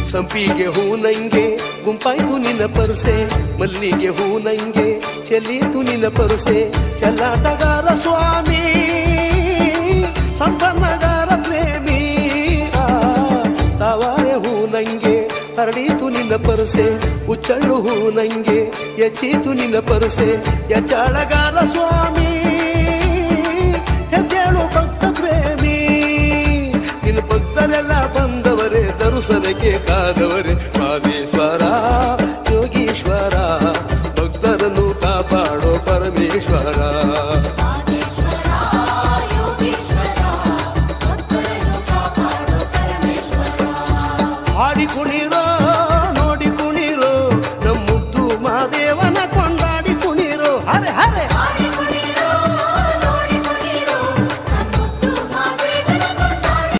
ಸಂಪಿಗೆ ಹೂ ನಂಗೆ ಗುಂಪಾಯ್ತು ನಿನ್ನ ಪರಸೆ ಮಲ್ಲಿಗೆ ಹೂ ನಂಗೆ ಚೆಲ್ಲೀತು ನಿನ್ನ ಪರಸೆ ಚೆಲ್ಲಾಟಗಾರ ಸ್ವಾಮಿ ಸಂಪನ್ನಗಾರ ಪ್ರೇಮಿ ಆ, ತಾವಾರೆ ಹೂ ನಂಗೆ ಹರಡೀತು ನಿನ್ನ ಪರಸೆ ಉಚ್ಚಳ್ಳು ಹೂ ನಂಗೆ ಎಚ್ಚೀತು ನಿನ್ನ ಪರಸೆ ಎಚ್ಚಾಳಗಾರ ಸ್ವಾಮಿ ಹೆದ್ದೇಳು ಭಕ್ತ ಪ್ರೇಮಿ ನಿನ್ನ ಭಕ್ತರೆಲ್ಲ ಬಂದವರೇ ದರುಸನಕ್ಕೆ ಕಾದವರೇ ಮಾದೇಶ್ವರ ಯೋಗೀಶ್ವರ ಭಕ್ತರನ್ನು ಕಾಪಾಡೋ ಪರಮೇಶ್ವರ ಹಾಡಿ ಕುಣಿ